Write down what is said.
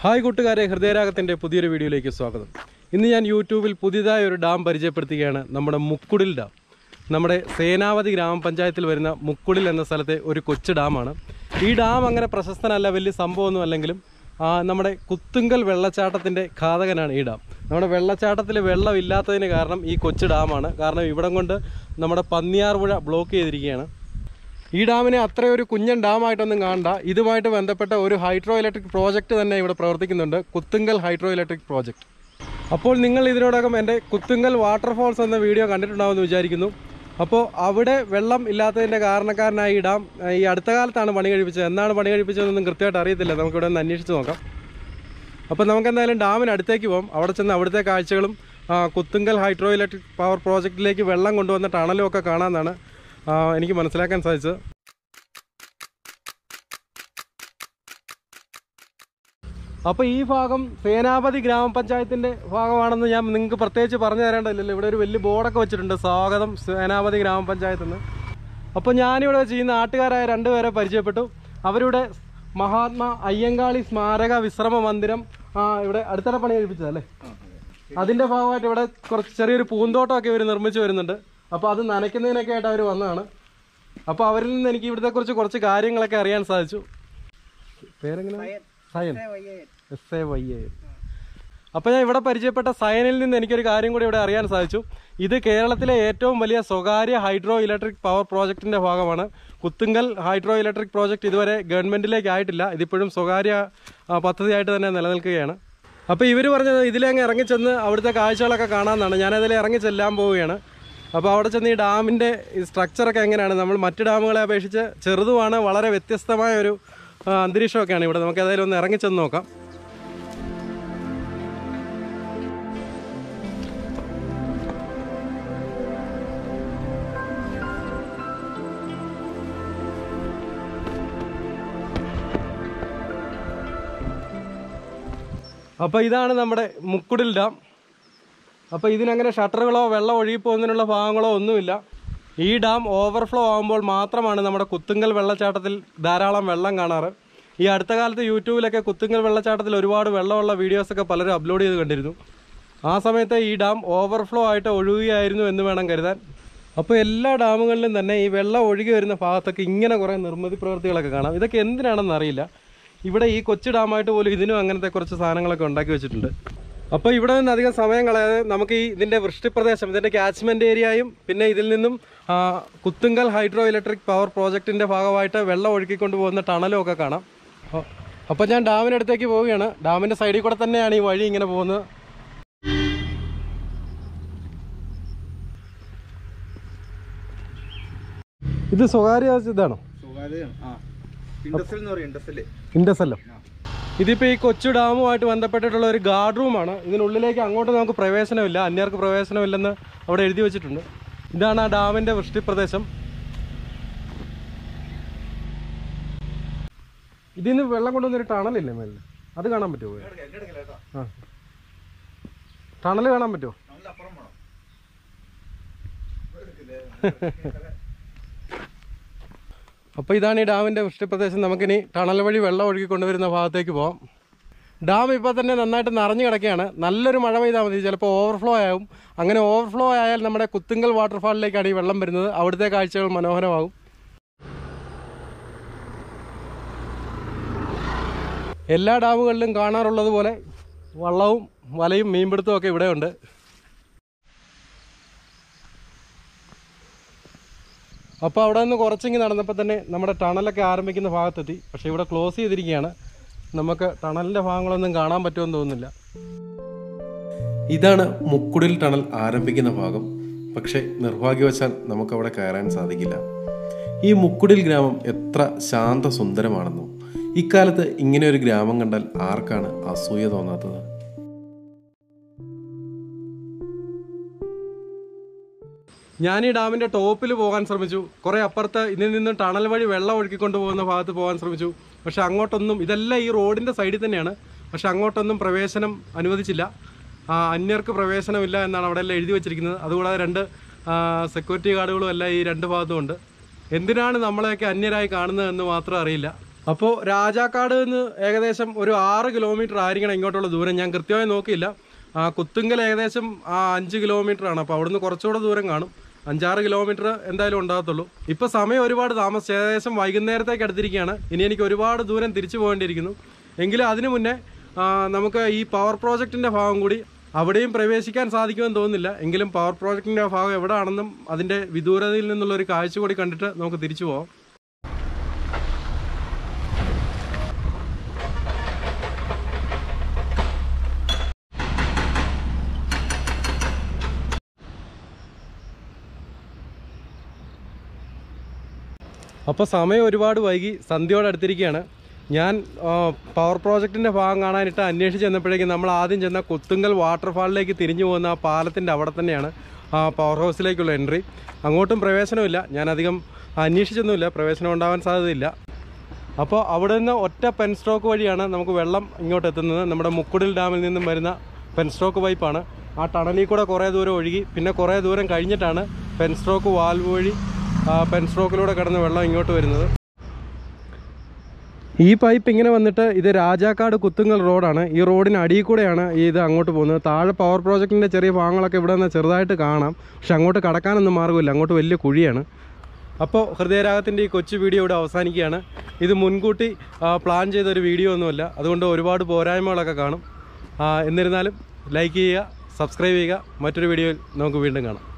hi കൂട്ടുകാരെ ഹൃദയരാഗത്തിൻ്റെ പുതിയൊരു വീഡിയോയിലേക്ക് സ്വാഗതം ഇന്ന് ഞാൻ യൂട്യൂബിൽ പുതിയതായ ഒരു ഡാം പരിചയപ്പെടുത്തുകയാണ് നമ്മുടെ മുക്കുടിൽ ഡാം നമ്മുടെ സേനാവതി ഗ്രാമപഞ്ചായത്തിൽ വരുന്ന മുക്കുടിൽ എന്ന സ്ഥലത്തെ ഒരു കൊച്ചു ഡാമാണ് ഈ ഡാം അങ്ങനെ പ്രശസ്തനല്ല വലിയ സംഭവമൊന്നും അല്ലെങ്കിലും ആ, നമ്മുടെ കുത്തുങ്കൽ വെള്ളച്ചാട്ടത്തിൻ്റെ ഘാതകനാണ് ഈ ഡാം നമ്മുടെ വെള്ളച്ചാട്ടത്തിൽ വെള്ളമില്ലാത്തതിന് കാരണം ഈ കൊച്ചു ഡാമാണ് കാരണം ഇവിടം കൊണ്ട് നമ്മുടെ പന്നിയാർപുഴ ബ്ലോക്ക് ചെയ്തിരിക്കുകയാണ് ഈ ഡാമിനെ അത്ര ഒരു കുഞ്ഞൻ ഡാമായിട്ടൊന്നും കാണണ്ട ഇതുമായിട്ട് ബന്ധപ്പെട്ട ഒരു ഹൈഡ്രോ ഇലക്ട്രിക് പ്രോജക്റ്റ് തന്നെ ഇവിടെ പ്രവർത്തിക്കുന്നുണ്ട് കുത്തുങ്കൽ ഹൈഡ്രോ ഇലക്ട്രിക് പ്രോജക്റ്റ് അപ്പോൾ നിങ്ങൾ ഇതിനോടകം എൻ്റെ കുത്തുങ്കൽ വാട്ടർഫോൾസ് എന്ന വീഡിയോ കണ്ടിട്ടുണ്ടാവുമെന്ന് വിചാരിക്കുന്നു അപ്പോൾ അവിടെ വെള്ളം ഇല്ലാത്തതിൻ്റെ കാരണക്കാരനായ ഈ ഡാം ഈ അടുത്ത കാലത്താണ് പണി കഴിപ്പിച്ചത് എന്നാണ് പണി കഴിപ്പിച്ചതെന്നൊന്നും കൃത്യമായിട്ട് അറിയത്തില്ല നമുക്കിവിടെ ഒന്ന് അന്വേഷിച്ച് നോക്കാം അപ്പോൾ നമുക്ക് എന്തായാലും ഡാമിന് അടുത്തേക്ക് പോകാം അവിടെ ചെന്ന് അവിടുത്തെ കാഴ്ചകളും ആ, കുത്തുങ്കൽ ഹൈഡ്രോ ഇലക്ട്രിക് പവർ പ്രോജക്റ്റിലേക്ക് വെള്ളം കൊണ്ടുവന്ന ടണലും ഒക്കെ കാണാമെന്നാണ് ആ, എനിക്ക് മനസ്സിലാക്കാൻ സാധിച്ചത് അപ്പോൾ ഈ ഭാഗം സേനാപതി ഗ്രാമപഞ്ചായത്തിൻ്റെ ഭാഗമാണെന്ന് ഞാൻ നിങ്ങൾക്ക് പ്രത്യേകിച്ച് പറഞ്ഞു തരേണ്ടതില്ലല്ലോ ഇവിടെ ഒരു വലിയ ബോർഡൊക്കെ വെച്ചിട്ടുണ്ട് സ്വാഗതം സേനാപതി ഗ്രാമപഞ്ചായത്ത് എന്ന് അപ്പോൾ ഞാനിവിടെ വെച്ച് ഈ നാട്ടുകാരായ രണ്ടുപേരെ പരിചയപ്പെട്ടു അവരുടെ മഹാത്മാ അയ്യങ്കാളി സ്മാരക വിശ്രമ മന്ദിരം ആ, ഇവിടെ അടുത്തിടെ പണി കഴിപ്പിച്ചതല്ലേ അതിന്റെ ഭാഗമായിട്ട് ഇവിടെ കുറച്ച് ചെറിയൊരു പൂന്തോട്ടമൊക്കെ ഇവർ നിർമ്മിച്ചു വരുന്നുണ്ട് അപ്പോൾ അത് നനയ്ക്കുന്നതിനൊക്കെ ആയിട്ട് അവർ വന്നതാണ് അപ്പോൾ അവരിൽ നിന്ന് എനിക്ക് ഇവിടുത്തെ കുറിച്ച് കുറച്ച് കാര്യങ്ങളൊക്കെ അറിയാൻ സാധിച്ചു പേരെങ്ങനെ സയൻ എസ് എ വൈ എ അപ്പോൾ ഞാൻ ഇവിടെ പരിചയപ്പെട്ട സയനിൽ നിന്ന് എനിക്കൊരു കാര്യം കൂടി ഇവിടെ അറിയാൻ സാധിച്ചു ഇത് കേരളത്തിലെ ഏറ്റവും വലിയ സ്വകാര്യ ഹൈഡ്രോ ഇലക്ട്രിക് പവർ പ്രോജക്റ്റിന്റെ ഭാഗമാണ് കുത്തുങ്കൽ ഹൈഡ്രോ ഇലക്ട്രിക് പ്രോജക്റ്റ് ഇതുവരെ ഗവൺമെന്റിലേക്ക് ആയിട്ടില്ല ഇതിപ്പോഴും സ്വകാര്യ ആ, പദ്ധതിയായിട്ട് തന്നെ നിലനിൽക്കുകയാണ് അപ്പോൾ ഇവർ പറഞ്ഞത് ഇതിലങ്ങ് ഇറങ്ങിച്ചെന്ന് അവിടുത്തെ കാഴ്ചകളൊക്കെ കാണാമെന്നാണ് ഞാനതിൽ ഇറങ്ങി ചെല്ലാൻ പോവുകയാണ് അപ്പോൾ അവിടെ ചെന്ന് ഈ ഡാമിൻ്റെ സ്ട്രക്ചറൊക്കെ എങ്ങനെയാണ് നമ്മൾ മറ്റ് ഡാമുകളെ അപേക്ഷിച്ച് ചെറുതുമാണ് വളരെ വ്യത്യസ്തമായ ഒരു ആ, അന്തരീക്ഷമൊക്കെയാണ് ഇവിടെ നമുക്ക് ഏതായാലും ഒന്ന് ഇറങ്ങിച്ചെന്ന് നോക്കാം അപ്പോൾ ഇതാണ് നമ്മുടെ മുക്കുടിൽ ഡാം അപ്പോൾ ഇതിനങ്ങനെ ഷട്ടറുകളോ വെള്ളം ഒഴുകിപ്പോകുന്നതിനുള്ള ഭാഗങ്ങളോ ഒന്നുമില്ല ഈ ഡാം ഓവർഫ്ലോ ആകുമ്പോൾ മാത്രമാണ് നമ്മുടെ കുത്തുങ്കൽ വെള്ളച്ചാട്ടത്തിൽ ധാരാളം വെള്ളം കാണാറ് ഈ അടുത്ത കാലത്ത് യൂട്യൂബിലൊക്കെ കുത്തുങ്കൽ വെള്ളച്ചാട്ടത്തിൽ ഒരുപാട് വെള്ളമുള്ള വീഡിയോസൊക്കെ പലരും അപ്ലോഡ് ചെയ്ത് കണ്ടിരുന്നു ആ സമയത്ത് ഈ ഡാം ഓവർഫ്ലോ ആയിട്ട് ഒഴുകുകയായിരുന്നു എന്ന് വേണം കരുതാൻ അപ്പോൾ എല്ലാ ഡാമുകളിലും തന്നെ ഈ വെള്ളം ഒഴുകി വരുന്ന ഭാഗത്തൊക്കെ ഇങ്ങനെ കുറേ നിർമ്മിതി പ്രവൃത്തികളൊക്കെ കാണാം ഇതൊക്കെ എന്തിനാണെന്ന് അറിയില്ല ഇവിടെ ഈ കൊച്ചു ഡാമായിട്ട് പോലും ഇതിനും അങ്ങനത്തെ കുറച്ച് സാധനങ്ങളൊക്കെ ഉണ്ടാക്കി വെച്ചിട്ടുണ്ട് അപ്പോൾ ഇവിടെ നിന്ന് അധികം സമയം കളയാതെ നമുക്ക് ഈ ഇതിൻ്റെ വൃഷ്ടിപ്രദേശം ഇതിൻ്റെ ക്യാച്ച്മെൻറ്റ് ഏരിയയും പിന്നെ ഇതിൽ നിന്നും ആ, കുത്തുങ്കൽ ഹൈഡ്രോ ഇലക്ട്രിക് പവർ പ്രോജക്റ്റിൻ്റെ ഭാഗമായിട്ട് വെള്ളം ഒഴുക്കിക്കൊണ്ട് പോകുന്ന ടണലും ഒക്കെ കാണാം അപ്പോൾ- അപ്പോൾ ഞാൻ ഡാമിനടുത്തേക്ക് പോവുകയാണ് ഡാമിൻ്റെ സൈഡിൽ കൂടെ തന്നെയാണ് ഈ വഴി ഇങ്ങനെ പോകുന്നത് ഇത് സ്വകാര്യ ഇതാണോ സ്വകാര്യമാണ് ആ ഇൻഡസ്ട്രിയൽ എന്ന് പറയും ഇൻഡസ്ട്രിയൽ ഇൻഡസല്ലോ ഇതിപ്പോൾ ഈ കൊച്ചു ഡാമുമായിട്ട് ബന്ധപ്പെട്ടിട്ടുള്ള ഒരു ഗാർഡ് റൂമാണ് ഇതിനുള്ളിലേക്ക് അങ്ങോട്ട് നമുക്ക് പ്രവേശനമില്ല അന്യർക്ക് പ്രവേശനമില്ലെന്ന് അവിടെ എഴുതി വെച്ചിട്ടുണ്ട് ഇതാണ് ആ ഡാമിൻ്റെ വൃഷ്ടിപ്രദേശം ഇതിൽ നിന്ന് വെള്ളം കൊണ്ടുവന്നൊരു ടണലില്ലേ മേലിൽ അത് കാണാൻ പറ്റുമോ ആ ടണൽ കാണാൻ പറ്റുമോ അപ്പോൾ ഇതാണ് ഈ ഡാമിൻ്റെ വൃഷ്ടിപ്രദേശം നമുക്കിനി ടണൽ വഴി വെള്ളം ഒഴുകി കൊണ്ടുവരുന്ന ഭാഗത്തേക്ക് പോകാം ഡാം ഇപ്പോൾ തന്നെ നന്നായിട്ട് നിറഞ്ഞു കിടക്കുകയാണ് നല്ലൊരു മഴ പെയ്താൽ മതി ചിലപ്പോൾ ഓവർഫ്ലോ ആവും അങ്ങനെ ഓവർഫ്ലോ ആയാൽ നമ്മുടെ കുത്തുങ്കൽ വാട്ടർഫാളിലേക്കാണ് ഈ വെള്ളം വരുന്നത് അവിടുത്തെ കാഴ്ചകൾ മനോഹരമാകും എല്ലാ ഡാമുകളിലും കാണാറുള്ളത് പോലെ വള്ളവും വലയും മീൻപിടുത്തവും ഒക്കെ ഇവിടെയുണ്ട് അപ്പോൾ അവിടെ നിന്ന് കുറച്ചിങ്ങി നടന്നപ്പോൾ തന്നെ നമ്മുടെ ടണലൊക്കെ ആരംഭിക്കുന്ന ഭാഗത്തെത്തി പക്ഷേ ഇവിടെ ക്ലോസ് ചെയ്തിരിക്കുകയാണ് നമുക്ക് ടണലിൻ്റെ ഭാഗങ്ങളൊന്നും കാണാൻ പറ്റുമെന്ന് തോന്നുന്നില്ല ഇതാണ് മുക്കുടിൽ ടണൽ ആരംഭിക്കുന്ന ഭാഗം പക്ഷേ നിർഭാഗ്യവശാൽ നമുക്കവിടെ കയറാൻ സാധിക്കില്ല ഈ മുക്കുടിൽ ഗ്രാമം എത്ര ശാന്ത സുന്ദരമാണെന്നോ ഇക്കാലത്ത് ഇങ്ങനെ ഒരു ഗ്രാമം കണ്ടാൽ ആർക്കാണ് അസൂയ തോന്നാത്തത് ഞാൻ ഈ ഡാമിന്റെ ടോപ്പിൽ പോകാൻ ശ്രമിച്ചു കുറെ അപ്പുറത്ത് ഇതിൽ നിന്ന് ടണൽ വഴി വെള്ളം ഒഴുക്കിക്കൊണ്ട് പോകുന്ന ഭാഗത്ത് പോകാൻ ശ്രമിച്ചു പക്ഷെ അങ്ങോട്ടൊന്നും ഇതെല്ലാം ഈ റോഡിന്റെ സൈഡിൽ തന്നെയാണ് പക്ഷെ അങ്ങോട്ടൊന്നും പ്രവേശനം അനുവദിച്ചില്ല ആ, അന്യർക്ക് പ്രവേശനമില്ല എന്നാണ് അവിടെ എല്ലാം എഴുതി വെച്ചിരിക്കുന്നത് അതുകൂടാതെ രണ്ട് സെക്യൂരിറ്റി ഗാർഡുകളും എല്ലാം ഈ രണ്ട് ഭാഗത്തും ഉണ്ട് എന്തിനാണ് നമ്മളെയൊക്കെ അന്യരായി കാണുന്നതെന്ന് മാത്രം അറിയില്ല അപ്പോൾ രാജാക്കാട് നിന്ന് ഏകദേശം ഒരു ആറ് കിലോമീറ്റർ ആയിരിക്കണം ഇങ്ങോട്ടുള്ള ദൂരം ഞാൻ കൃത്യമായി നോക്കിയില്ല ആ കുത്തുങ്കൽ ഏകദേശം ആ അഞ്ച് കിലോമീറ്റർ ആണ് അപ്പോൾ അവിടുന്ന് കുറച്ചുകൂടെ ദൂരം കാണും അഞ്ചാറ് കിലോമീറ്റർ എന്തായാലും ഉണ്ടാകത്തുള്ളൂ ഇപ്പോൾ സമയം ഒരുപാട് താമസിച്ചു ഏകദേശം വൈകുന്നേരത്തേക്ക് അടുത്തിരിക്കുകയാണ് ഇനി എനിക്ക് ഒരുപാട് ദൂരം തിരിച്ചു പോകേണ്ടിയിരിക്കുന്നു എങ്കിലും അതിനു മുന്നേ ആ, നമുക്ക് ഈ പവർ പ്രോജക്റ്റിൻ്റെ ഭാഗം കൂടി അവിടെയും പ്രവേശിക്കാൻ സാധിക്കുമെന്ന് തോന്നുന്നില്ല എങ്കിലും പവർ പ്രോജക്റ്റിൻ്റെ ഭാഗം എവിടെയാണെന്നും അതിൻ്റെ വിദൂരതയിൽ നിന്നുള്ള ഒരു കാഴ്ച കൂടി കണ്ടിട്ട് നമുക്ക് തിരിച്ചു പോകാം അപ്പോൾ സമയം ഒരുപാട് വൈകി സന്ധ്യയോടെ അടുത്തിരിക്കുകയാണ് ഞാൻ ആ, പവർ പ്രോജക്റ്റിൻ്റെ ഭാഗം കാണാനിട്ട് അന്വേഷിച്ച് ചെന്നപ്പോഴേക്കും നമ്മൾ ആദ്യം ചെന്ന കൊത്തുങ്കൽ വാട്ടർഫാളിലേക്ക് തിരിഞ്ഞു പോകുന്ന ആ പാലത്തിൻ്റെ അവിടെ തന്നെയാണ് ആ പവർ ഹൗസിലേക്കുള്ള എൻട്രി അങ്ങോട്ടും പ്രവേശനമില്ല ഞാൻ അധികം അന്വേഷിച്ചൊന്നുമില്ല പ്രവേശനം ഉണ്ടാവാൻ സാധ്യതയില്ല അപ്പോൾ അവിടെ നിന്ന് ഒറ്റ പെൻ സ്ട്രോക്ക് വഴിയാണ് നമുക്ക് വെള്ളം ഇങ്ങോട്ട് എത്തുന്നത് നമ്മുടെ മുക്കുടിൽ ഡാമിൽ നിന്നും വരുന്ന പെൻ സ്ട്രോക്ക് പൈപ്പാണ് ആ ടണലിൽ കൂടെ കുറേ ദൂരം ഒഴുകി പിന്നെ കുറേ ദൂരം കഴിഞ്ഞിട്ടാണ് പെൻ സ്ട്രോക്ക് വാൽവ് വഴി ആ പെൻ സ്ട്രോക്കിലൂടെ കടന്ന് വെള്ളം ഇങ്ങോട്ട് വരുന്നത് ഈ പൈപ്പ് ഇങ്ങനെ വന്നിട്ട് ഇത് രാജാക്കാട് കുത്തുങ്ങൽ റോഡാണ് ഈ റോഡിന് അടിയിൽ കൂടെയാണ് ഈ ഇത് അങ്ങോട്ട് പോകുന്നത് താഴെ പവർ പ്രോജക്റ്റിൻ്റെ ചെറിയ ഭാഗങ്ങളൊക്കെ ഇവിടെ നിന്ന് ചെറുതായിട്ട് കാണാം പക്ഷെ അങ്ങോട്ട് കടക്കാനൊന്നും മാർഗ്ഗമില്ല അങ്ങോട്ട് വലിയ കുഴിയാണ് അപ്പോൾ ഹൃദയരാഗത്തിൻ്റെ ഈ കൊച്ചു വീഡിയോ ഇവിടെ അവസാനിക്കുകയാണ് ഇത് മുൻകൂട്ടി ആ, പ്ലാൻ ചെയ്ത ഒരു വീഡിയോ ഒന്നുമല്ല അതുകൊണ്ട് ഒരുപാട് പോരായ്മകളൊക്കെ കാണും ആ, എന്നിരുന്നാലും ലൈക്ക് ചെയ്യുക സബ്സ്ക്രൈബ് ചെയ്യുക മറ്റൊരു വീഡിയോയിൽ നമുക്ക് വീണ്ടും കാണാം